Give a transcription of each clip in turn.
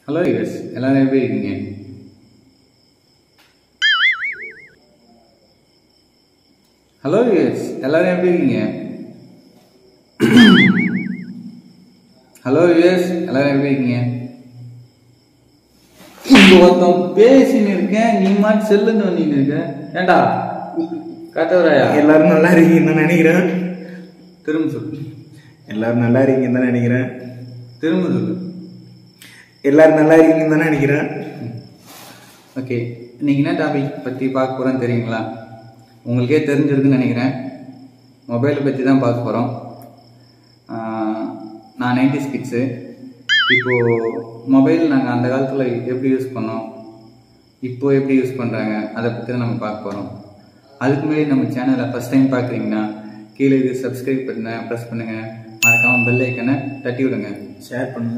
Hello US எல்லாரும் எப்படி இருக்கீங்க ஹலோ யூஎஸ் எல்லாரும் எப்படி இருக்கீங்க ஹலோ யூஎஸ் எல்லாரும் எப்படி இருக்கீங்க இங்க ஒருத்தன் பேசின்னு இருக்கேன் நீ மாட்டு செல்லுன்னு வந்தீங்க இருக்க ஏண்டா காத்தவராயா எல்லாரும் நல்லா இருக்கீங்கன்னு தான் நினைக்கிறேன் திரும்ப சொல்லு எல்லாரும் நல்லா இருக்கீங்கன்னு தான் நினைக்கிறேன் திரும்ப சொல்லு எல்லாரும் நல்லா இருக்கீங்கன்னு தான் நினைக்கிறேன் ஓகே இன்னைக்கு என்ன டாபிக் பற்றி பார்க்க போகிறோம் தெரியுங்களா உங்களுக்கே தெரிஞ்சிருக்குன்னு நினைக்கிறேன் மொபைலை பற்றி தான் பார்க்க போகிறோம் நான் நைன்டி கிட்ஸு இப்போது மொபைல் நாங்கள் அந்த காலத்தில் எப்படி யூஸ் பண்ணோம் இப்போ எப்படி யூஸ் பண்ணுறாங்க அதை பற்றி தான் நம்ம பார்க்க போகிறோம் அதுக்கு முன்னாடி நம்ம சேனலை ஃபஸ்ட் டைம் பார்க்குறீங்கன்னா கீழே இது சப்ஸ்கிரைப் பண்ண ப்ரெஸ் பண்ணுங்கள் மறக்காமல் பெல் ஐக்கனை தட்டி விடுங்க ஷேர் பண்ணுங்க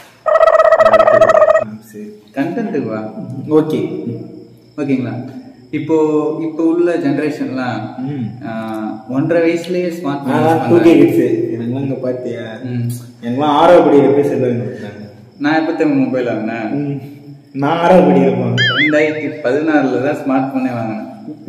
ஆ, சரி கண்டென்ட்டுக்கு வா ஓகே ஓகேங்களா இப்போ இப்போ உள்ள ஜென்ரேஷன்லாம் ம் ஒன்றரை வயசுலயே ஸ்மார்ட் நான் டூ கே கிட்ஸு எனக்குலாம் இங்கே பார்த்தியா ம் எனக்குலாம் ஆறாவது படி எப்படி செல்வாங்க கொடுத்தாங்க நான் எப்போ தமிழ் மொபைல் வாங்கினேன் ம் நான் ஆறாவது படி இருப்பேன் ரெண்டாயிரத்தி பதினாறுல தான் ஸ்மார்ட் ஃபோனே வாங்கினேன்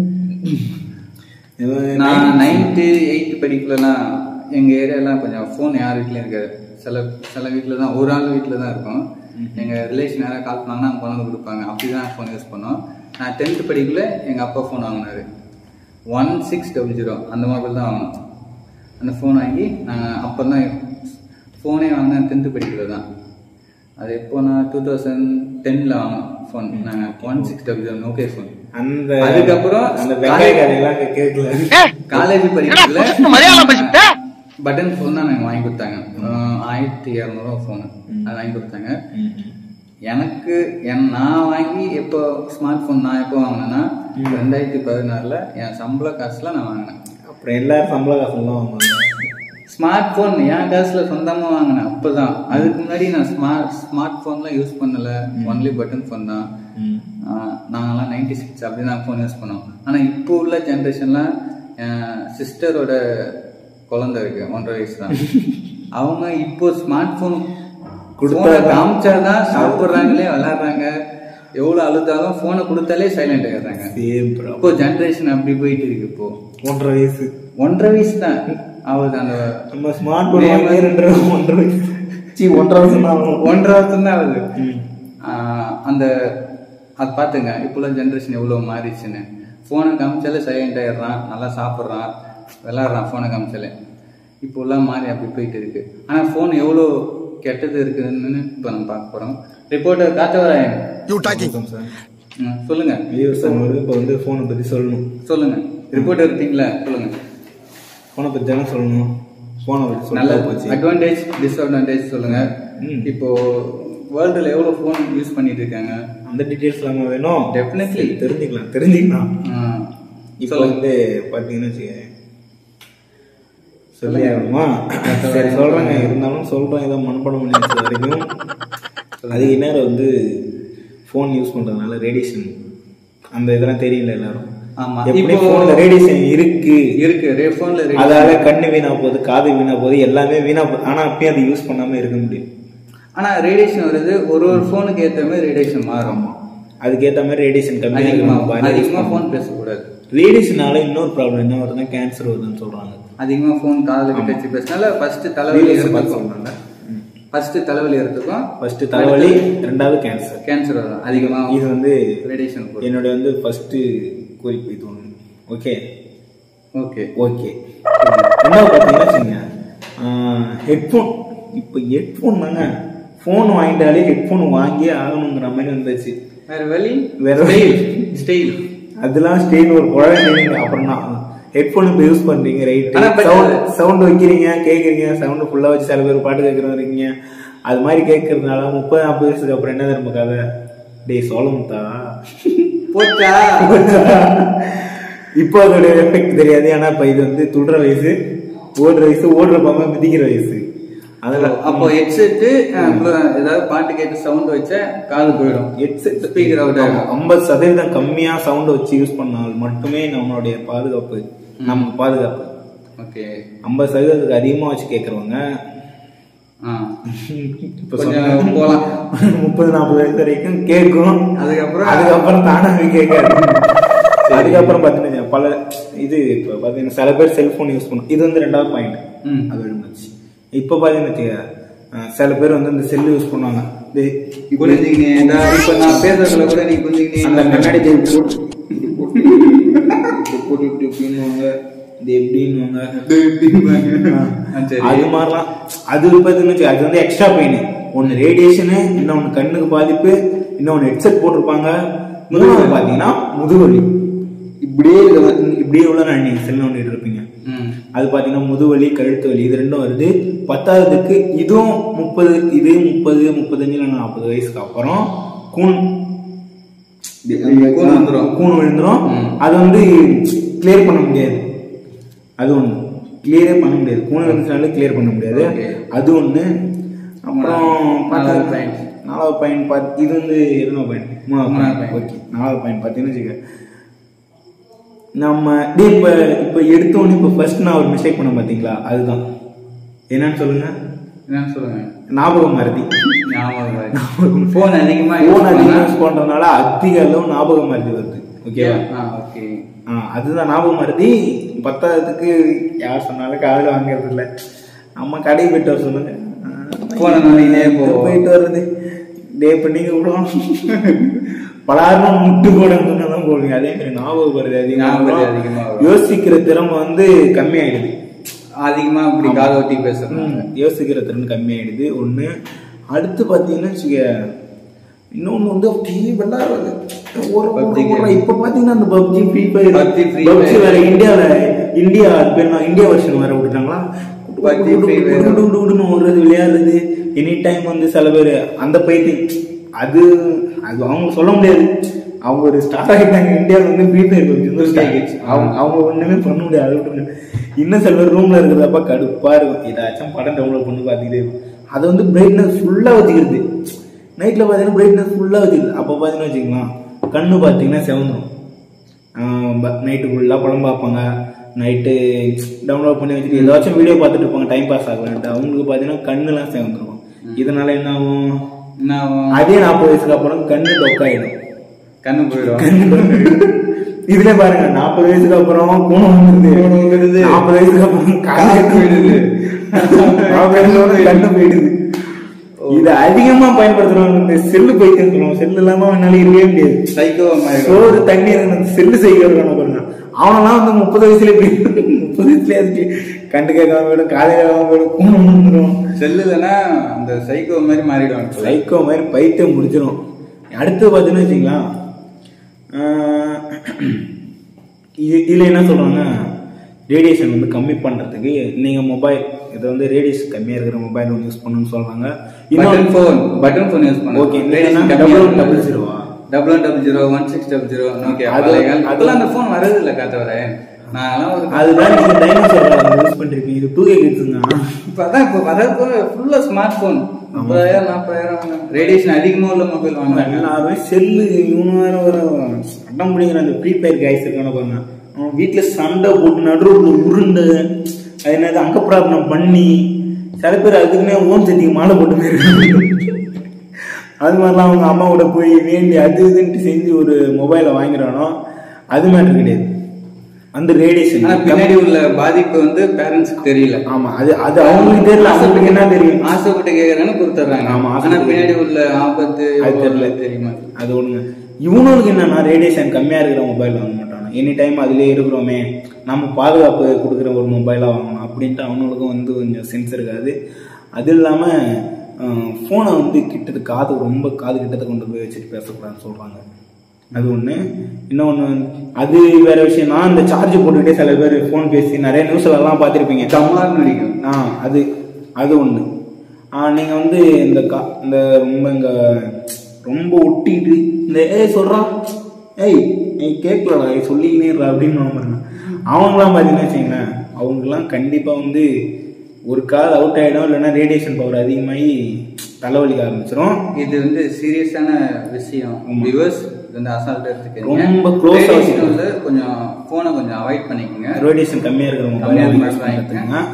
இது நான் நைன்த்து எயித்து படிக்கலலாம் எங்கள் ஏரியாலாம் கொஞ்சம் ஃபோன் யார் வீட்லையும் இருக்காது சில சில வீட்டில் தான் ஒரு ஆள் வீட்டில் தான் இருக்கும் எங்கள் ரிலேஷன் யாராவது கால் பண்ணாங்கன்னா அவங்க கொண்டு வந்து கொடுப்பாங்க அப்படி தான் ஃபோன் யூஸ் பண்ணோம் நான் டென்த்து படிக்கல எங்கள் அப்பா ஃபோன் வாங்கினாரு ஒன் சிக்ஸ் டபுள் ஜீரோ அந்த மொபைல் தான் வாங்கினோம் அந்த ஃபோன் வாங்கி நாங்கள் அப்போ தான் ஃபோனே வாங்கினேன் டென்த்து படிக்கல தான் அது எப்போ நான் டூ தௌசண்ட் டென்னில் வாங்கினோம் ஃபோன் நாங்கள் ஒன் சிக்ஸ் டபுள் ஜீரோ நோக்கே ஃபோன் அந்த அதுக்கப்புறம் அந்த வெங்காய கதையெல்லாம் இங்க கேட்கல காலேஜ் படிக்கல பட்டன் ஃபோன் தான் எனக்கு வாங்கி கொடுத்தாங்க அஹ் ஆயிரத்தி இரநூறுவா ஃபோனு அது வாங்கி கொடுத்தாங்க ம், எனக்கு என் நான் வாங்கி எப்போ ஸ்மார்ட் ஃபோன் நான் எப்போ வாங்கினேன்னா ரெண்டாயிரத்தி பதினாறில் என் சம்பள காசுல நான் வாங்கினேன் அப்புறம் எல்லாரும் சம்பள காசுலாம் வாங்குவாங்க ஸ்மார்ட் ஃபோன் என் காசுல சொந்தமாக வாங்கினேன் அப்போ தான் அதுக்கு முன்னாடி நான் ஸ்மார்ட் ஸ்மார்ட் ஃபோன்லாம் யூஸ் பண்ணல ஒன்லி பட்டன் ஃபோன் தான் ம் ஆஹ் நாங்கெல்லாம் நைன்டி சிக்ஸ் அப்படி தான் ஃபோன் யூஸ் பண்ணோம் ஆனால் இப்போ உள்ள ஜென்ரேஷன்லாம் என் சிஸ்டரோட குழந்தை இருக்கு ஒன்றரை வயசு தான் அவங்க இப்போ ஸ்மார்ட் ஃபோன் கொடுத்தா காமிச்சாதான் சாப்பிட்றாங்களே விளாட்றாங்க எவ்வளோ அழுதாலும் ஃபோனை கொடுத்தாலே சைலண்ட் ஆகிடுறாங்க சேம் ப்ரோ இப்போ ஜென்ரேஷன் அப்படி போயிட்டு இருக்கு இப்போ ஒன்றரை வயசு ஒன்றரை வயசு தான் ஆகுது அந்த நம்ம ஸ்மார்ட் போன் வாங்கி ரெண்டு ஒன்றரை வயசு சி ஒன்றரை வருஷம் தான் ஆகும் ஒன்றரை வருஷம் தான் ஆகுது ஆஹ் அந்த அது பார்த்துங்க இப்போலாம் ஜென்ரேஷன் எவ்வளோ மாறிடுச்சுன்னு ஃபோனை காமிச்சாலே சைலண்ட் ஆயிடுறான் நல்லா சாப்பிட்றான் விளாட்றான் ஃபோனை காமிச்சாலே இப்போலாம் மாறி அப்படி போயிட்டு இருக்கு ஆனால் ஃபோன் எவ்வளோ கெட்டது இருக்குதுன்னு இப்போ நம்ம பார்க்க போகிறோம் ரிப்போர்ட்டர் காத்தவராயன் வணக்கம் சார் ம், சொல்லுங்க வியூவர்ஸ் அவங்களுக்கு இப்போ வந்து ஃபோனை பற்றி சொல்லணும் சொல்லுங்க ரிப்போர்ட்டர் இருக்கீங்களா சொல்லுங்க ஃபோனை பற்றி தானே சொல்லணும் ஃபோனை பற்றி நல்ல சொல்ல போச்சு அட்வான்டேஜ் டிஸ்அட்வான்டேஜ் சொல்லுங்க ம். இப்போ வேர்ல்டுல எவ்வளோ ஃபோன் யூஸ் பண்ணிட்டு இருக்காங்க அந்த டீட்டெயில்ஸ் இல்லாமல் வேணும் டெஃபினெட்லி தெரிஞ்சுக்கலாம் தெரிஞ்சுக்கலாம் ம். இப்போ வந்து பார்த்தீங்கன்னு வச்சுக்கோங்க சொல்லி ஆகணுமா சரி சொல்கிறேங்க இருந்தாலும் சொல்கிறேன் ஏதோ மனப்பாடம் பண்ணி வச்ச வரைக்கும் அதுக்கு நேரம் வந்து ஃபோன் யூஸ் பண்ணுறதுனால ரேடியேஷன் அந்த இதெல்லாம் தெரியல எல்லாரும் ஆமா எப்படி இப்போ ஃபோனில் ரேடியேஷன் இருக்கு இருக்கு ரே ஃபோன்ல ரே அதால கண்ணு வீணா போகுது காது வீணா போகுது எல்லாமே வீணா போகுது ஆனா அப்பயும் அதை யூஸ் பண்ணாம இருக்க முடியும் ஆனா ரேடியேஷன் வருது ஒரு ஒரு ஃபோனுக்கு ஏத்த மாதிரி ரேடியேஷன் மாறும் அதுக்கேற்ற மாதிரி ரேடியேஷன் அதிகமா கம்மியாக அதிகமா ஃபோன் பேசக்கூடாது ரேடியேஷனால இன்னொரு ப்ராப்ளம் என்ன வருதுன்னா கேன்சர் வருதுன்னு சொல்றாங்க அதிகமா ஃபோன் காதுல கிட்ட வச்சு பேசினால ஃபர்ஸ்ட் தலைவலி Videos பார்த்து இருக்கும் சொன்னாங்க ஃபர்ஸ்ட் தலைவலி இருக்கும் ஃபர்ஸ்ட் தலைவலி ரெண்டாவது கேன்சர் கேன்சர் வரும் அதிகமா இது வந்து ரேடியேஷன் போடும் என்னுடைய வந்து ஃபர்ஸ்ட் குறிப்பு இது ஒன்று ஓகே ஓகே ஓகே ரெண்டாவது பார்த்தீங்கன்னா வச்சுங்க ஹெட்ஃபோன் இப்போ ஹெட்ஃபோன் தாங்க ஃபோன் வாங்கிட்டாலே ஹெட்ஃபோன் வாங்கியே ஆகணுங்கிற மாதிரி வந்துச்சு வேற வழி வேற ஸ்டைல் ஸ்டைல் அதெல்லாம் ஸ்டெயின் ஒரு குழந்தைங்க அப்புறம் தான் ஹெட்ஃபோன் இப்போ யூஸ் பண்றீங்க ரைட் ஆனா but- சவுண்ட் சவுண்ட் வைக்கிறீங்க கேட்குறீங்க சவுண்ட் ஃபுல்லாக வச்சு சில பேர் பாட்டு கேட்குறவங்க இருக்கீங்க அது மாதிரி கேட்கறதுனால முப்பது நாற்பது வயசுக்கு அப்புறம் என்ன திரும்ப கதை டேய் சோழமுத்தா போச்சா இப்போ அதோட எஃபெக்ட் தெரியாது ஏன்னா இப்போ இது வந்து துடுற வயசு ஓடுற வயசு ஓடுற பாம்பா மிதிக்கிற வயசு அதில் அப்போ ஹெட்செட் ஏதாவது பாட்டு கேட்டு சவுண்ட் வச்சா காது போயிடும் ஹெட்செட் ஸ்பீக்கர் அவுட் ஆகும் ஐம்பது சதவீதம் கம்மியா சவுண்ட் வச்சு யூஸ் பண்ணால் மட்டுமே நம்மளுடைய பாதுகாப்பு நமக்கு பாதுகாப்பு ஓகே ஐம்பது சதவீதத்துக்கு அதிகமாக வச்சு கேட்குறவங்க ஆ இப்போ கொஞ்சம் போலாம் முப்பது நாற்பது வயசு வரைக்கும் கேட்கும் அதுக்கப்புறம் அதுக்கப்புறம் தானாவே கேட்காது அதுக்கப்புறம் பார்த்தீங்கன்னா பல இது இப்போ பார்த்தீங்கன்னா சில பேர் செல்ஃபோன் யூஸ் பண்ணும் இது வந்து ரெண்டாவது பாயிண்ட் ம் அது இருந்துச்சு இப்போ பார்த்தீங்கன்னா வச்சுக்க, அஹ் சில பேர் வந்து இந்த செல்லு யூஸ் பண்ணுவாங்க இது இப்படி புரிஞ்சுக்கினே இந்த இப்ப நான் பேசுறதுல கூட நீ அந்த புரிஞ்சுக்கினே கண்ணாடி ஜெல் போட்டு போட்டுட்டு இப்படின்னுவாங்க இது எப்படின்னுவாங்க ஆ, சரி. அது மாதிரிலாம் அது பார்த்தீங்கன்னு வச்சுக்க, அது வந்து எக்ஸ்ட்ரா பெயின் ஒன்று ரேடியேஷனு இன்னொன்று கண்ணுக்கு பாதிப்பு இன்னொன்று ஹெட்செட் போட்டிருப்பாங்க மூணாவது பார்த்தீங்கன்னா முதுவலி இப்படியே இதை வந்து இப்படியே உள்ள நான் நீங்கள் செல் நோண்டிட்டு இருப்பீங்க ம் அது பார்த்தீங்கன்னா முதுவலி கழுத்து வலி இது ரெண்டும் வருது பத்தாவதுக்கு இதுவும் முப்பது இது முப்பது முப்பத்தஞ்சு இல்லை நாற்பது வயசுக்கு அப்புறம் கூன் கூன் வந்துரும். கூன் விழுந்துரும் ம். அது வந்து கிளியர் பண்ண முடியாது அது ஒன்று கிளியரே பண்ண முடியாது கூன் விழுந்துனாலே கிளியர் பண்ண முடியாது Okay. அது ஒன்று அப்புறம் நாலாவது பார்த்தா- point. நாலாவது பாயிண்ட் பார்த்து இது வந்து எதுனா பாயிண்ட் மூணாவது மூணாவது பாயிண்ட் point. ஓகே நாலாவது பாயிண்ட் பார்த்தீங்கன்னு வச்சுக்க நம்ம டே இப்போ இப்போ எடுத்தோன்னே இப்போ ஃபர்ஸ்ட் நான் ஒரு மிஸ்டேக் பண்ண பார்த்தீங்களா அதுதான் என்னன்னு சொல்லுங்க என்ன சொல்லுங்க ஞாபகம் மறதி ஞாபகம் போன் அதிகமா ஃபோன் யூஸ் அதிகம் பண்ணா யூஸ் பண்ணுறதுனால அதிக அளவு ஞாபகம் மறதி வருது ஓகேவா ஆ ஓகே ஆ அதுதான் ஞாபகம் மறதி பத்தாவதுக்கு யார் சொன்னாலும் காதில் வாங்குறது இல்லை நம்ம கடை போயிட்டு வர சொல்லுங்க போன நோண்டினே போவோம். போயிட்டு வர்றது டே இப்போ நீங்கள் விடுவோம் பலாரம் முட்டு கூட தான் போடுவீங்க அதே மாதிரி ஞாபகம் வருது ஞாபகம் வருது அதிகமாக அதிகமா வரும். யோசிக்கிற திறமை வந்து கம்மியாயிடுது அதிகமா இப்படி காதை ஒட்டி பேசுறாங்க யோசிக்கிற திறன் கம்மியாயிடுது ஒன்று அடுத்து பார்த்தீங்கன்னா வச்சுக்க இன்னொன்று வந்து அப்படியே விளையாடுறது ஒரு PUBG ஒரு- game. இப்போ பார்த்தீங்கன்னா அந்த PUBG free fire PUBG, Free PUBG Fire. வேற இந்தியாவில் இந்தியா அது பேர் என்ன, இந்தியா வருஷன் வேற விட்டுட்டாங்களா PUBG, Free Fire. குடு குடு குடுன்னு ஓடுறது விளையாடுறது எனி டைம் வந்து சில பேர் அந்த பைத்தியம் அது அது அவங்க சொல்ல முடியாது அவங்க ஒரு ஸ்டார் ஆகிட்டாங்க இந்தியாவில் வந்து ஃப்ரீ ஃபயர் பப்ஜி வந்து star ஆகிடுச்சு. அவங்க அவங்க ஒண்ணுமே பண்ண முடியாது அதை விட்டுருங்க. இன்னும் சில பேர் ரூம்ல இருக்கிறதப்ப கடுப்பா இருக்கும் ஏதாச்சும் படம் டவுன்லோட் பண்ணி பார்த்துக்கிட்டே இருக்கும் அதை வந்து பிரைட்னஸ் ஃபுல்லா வச்சுக்கிறது நைட்ல பார்த்தீங்கன்னா பிரைட்னஸ் ஃபுல்லா வச்சுக்கிறது அப்போ பார்த்தீங்கன்னா வச்சுக்கலாம் கண்ணு பார்த்தீங்கன்னா செவந்துடும் நைட்டு ஃபுல்லாக படம் பார்ப்பாங்க நைட்டு டவுன்லோட் பண்ணி வச்சுட்டு ஏதாச்சும் வீடியோ பார்த்துட்டு இருப்பாங்க டைம் பாஸ் ஆகலான்ட்டு அவங்களுக்கு பார்த்தீங்கன்னா கண்ணுலாம் செவந்துடும் இதனால என்ன ஆகும் என்ன ஆகும்? அதே நாற்பது வயசுக்கு அப்புறம் கண்ணு டொக்காயிடும் கண்ணு போயிடும் இதுல பாருங்க நாற்பது வயசுக்கு அப்புறம் கூணம் வந்துருது கூணம் வந்துருது. நாற்பது வயசுக்கு அப்புறம் காது காது போயிடுது. நாற்பது வயசுல வந்து கண்ணு போயிடுது இது அதிகமா பயன்படுத்துறவங்க இந்த செல்லு பைத்தியம் சொல்லுவோம் செல்லு இல்லாம அவனால இருக்கவே முடியாது சைக்கோ மாதிரி சோறு தண்ணி அந்த செல்லு செய்கிறவங்க பாருங்க அவனெல்லாம் வந்து முப்பது வயசுல இப்படி முப்பது வயசுல இருக்கு கண்டு கேட்காம போயிடும் காது கேட்காம போயிடும் கூணம் வந்துடும் செல்லுலன்னா அந்த சைக்கோ மாதிரி மாறிடும் சைக்கோ மாதிரி பைத்தியம் முடிச்சிடும் அடுத்து பார்த்தீங்கன்னா வச்சுங்களேன் ஆஹ் இது இதில் என்ன சொல்கிறாங்க ரேடியேஷன் வந்து கம்மி பண்ணுறதுக்கு நீங்கள் மொபைல் இதை வந்து ரேடியேஷன் கம்மியாக இருக்கிற மொபைல் ஒன்று யூஸ் பண்ணணும்னு சொல்கிறாங்க button phone button phone use பண்ணு ஓகே டபுள் டபுள் டபுள் ஜீரோவா double one double zero one six double zero okay அது- அது அது- அதெல்லாம் அந்த ஃபோன் வரது இல்லை காத்தவர நான்லாம் ஒரு அதுதான் நீங்கள் டைனோசர் யூஸ் பண்ணிருக்கீங்க இது டூ கே கிட்ஸுங்க இப்போ அதான் இப்போ வரப்போ ஃபுல்லாக ஸ்மார்ட் ஃபோன் முப்பதாயிரம் நாற்பதாயிரம் ரேடியேஷன் அதிகமாக உள்ள மொபைல் வாங்குறாங்க எல்லாருமே செல்லு இவனு வேற வர அடம் பிடிக்கிற அந்த ஃப்ரீ ஃபயர் கைஸ் இருக்கான பாருங்க அவன் வீட்டில் சண்டை போட்டு நடுவில் உருண்டு அது என்னது அங்க ப்ராப்ளம் பண்ணி சில பேர் அதுக்குன்னே ஓம் சக்திக்கு மாலை போட்டு போயிருக்காங்க அது மாதிரிலாம் அவங்க அம்மாவோட போய் வேண்டி அது இதுன்ட்டு செஞ்சு ஒரு மொபைலை வாங்கிறானோ அது மேட்டர் கிடையாது அந்த ஆனா ரேடியேஷன் பின்னாடி உள்ள பாதிப்பு வந்து பேரண்ட்ஸ்க்கு தெரியல ஆமா அது அது அவங்களுக்கு தெரியல அவங்களுக்கு என்ன தெரியும் ஆசைப்பட்டு கேக்குறான்னு கொடுத்துட்றாங்க ஆமா, ஆனா ஆசைப்பட்டு பின்னாடி உள்ள ஆபத்து அது தெரியல. தெரியுமா அது ஒண்ணு இவனுக்கு என்னன்னா ரேடியேஷன் கம்மியா இருக்கிற மொபைல் வாங்க மாட்டானு எனி டைம் அதுலயே இருக்கிறோமே நம்ம பாதுகாப்பு கொடுக்குற ஒரு மொபைலா வாங்கணும் அப்படின்ட்டு அவனுக்கும் வந்து கொஞ்சம் சென்ஸ் இருக்காது அது இல்லாம ஃபோனை வந்து கிட்டது காது ரொம்ப காது கிட்டத்தை கொண்டு போய் வச்சுட்டு பேசக்கூடாதுன்னு சொல்றாங்க அது ஒன்று இன்னொன்று அது வேற விஷயம் நான் இந்த சார்ஜ் போட்டுக்கிட்டே சில பேர் ஃபோன் பேசி நிறைய நியூஸ்ல எல்லாம் பார்த்துருப்பீங்க டமார் நடிக்கும் ஆ அது அது ஒன்று நீங்கள் வந்து இந்த கா இந்த ரொம்ப இங்கே ரொம்ப ஒட்டிட்டு இந்த ஏய் சொல்கிறான் ஏய் நீ கேட்கலடா ஏய் சொல்லிக்கினேடா அப்படின்னு பாருங்க அவங்களாம் பார்த்தீங்கன்னா வச்சுங்களேன் அவங்களாம் கண்டிப்பாக வந்து ஒரு கால் அவுட் ஆகிடும் இல்லைன்னா ரேடியேஷன் பவர் அதிகமாகி தலைவலிக்க ஆரம்பிச்சிடும் இது வந்து சீரியஸான விஷயம் ஆமா. வியூவர்ஸ் இது வந்து அசால்ட் எடுத்துக்கங்க ரொம்ப close ஆ Radiation வச்சுக்கணும். வந்து கொஞ்சம் போனை கொஞ்சம் அவாய்ட் பண்ணிக்கோங்க ரேடியேஷன் கம்மியாக இருக்கிற கம்மியா மொபைல் இருக்கிற யூஸ் mobile பண்ணுறதுங்க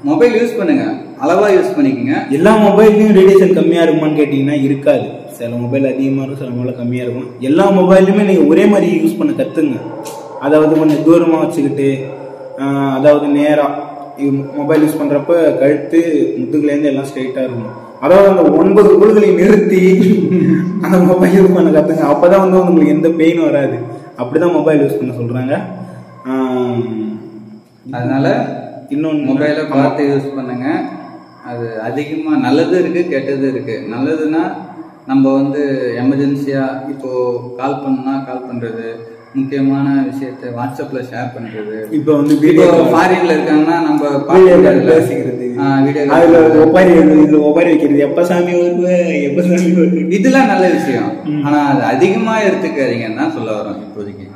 மொபைல் யூஸ் பண்ணுங்க அளவா யூஸ் பண்ணிக்கங்க எல்லா மொபைல்லையும் ரேடியேஷன் கம்மியா இருக்குமான்னு கேட்டீங்கன்னா இருக்காது சில மொபைல் அதிகமா இருக்கும் சில மொபைல் கம்மியா இருக்கும் எல்லா மொபைலுமே நீங்க ஒரே மாதிரி யூஸ் பண்ண கத்துங்க அதாவது கொஞ்சம் தூரமா வச்சுக்கிட்டு ஆஹ், அதாவது நேரா மொபைல் யூஸ் பண்றப்ப கழுத்து முதுகுலேருந்து எல்லாம் ஸ்ட்ரைட்டா இருக்கும் அதாவது அந்த ஒன்பது கோள்களை நிறுத்தி அந்த மொபைல் யூஸ் பண்ண கத்துங்க அப்பதான் வந்து உங்களுக்கு எந்த பெயின் வராது அப்படிதான் மொபைல் யூஸ் பண்ண சொல்றாங்க ஆஹ், அதனால இன்னொன்னு மொபைலை பார்த்து யூஸ் பண்ணுங்க அது அதிகமா நல்லது இருக்கு கெட்டது இருக்கு நல்லதுன்னா நம்ம வந்து எமர்ஜென்சியா இப்போ கால் பண்ணா கால் பண்றது முக்கியமான விஷயத்தை வாட்ஸ்அப்ல ஷேர் பண்றது இப்போ வந்து இப்போ வீடியோ ஃபாரின்ல இருக்காங்கன்னா நம்ம வீடியோ கால் பார்க்கறதுல- பேசிக்கிறது ஆ, வீடியோ அதுல கால் ஒப்பாரி இதுல ஒப்பாரி வைக்கிறது எப்ப சாமி வருவ எப்ப சாமி வருவ இதெல்லாம் நல்ல விஷயம் ஆனா அது அதிகமா எடுத்துக்காதீங்கன்னு தான் சொல்ல வரோம் இப்போதைக்கு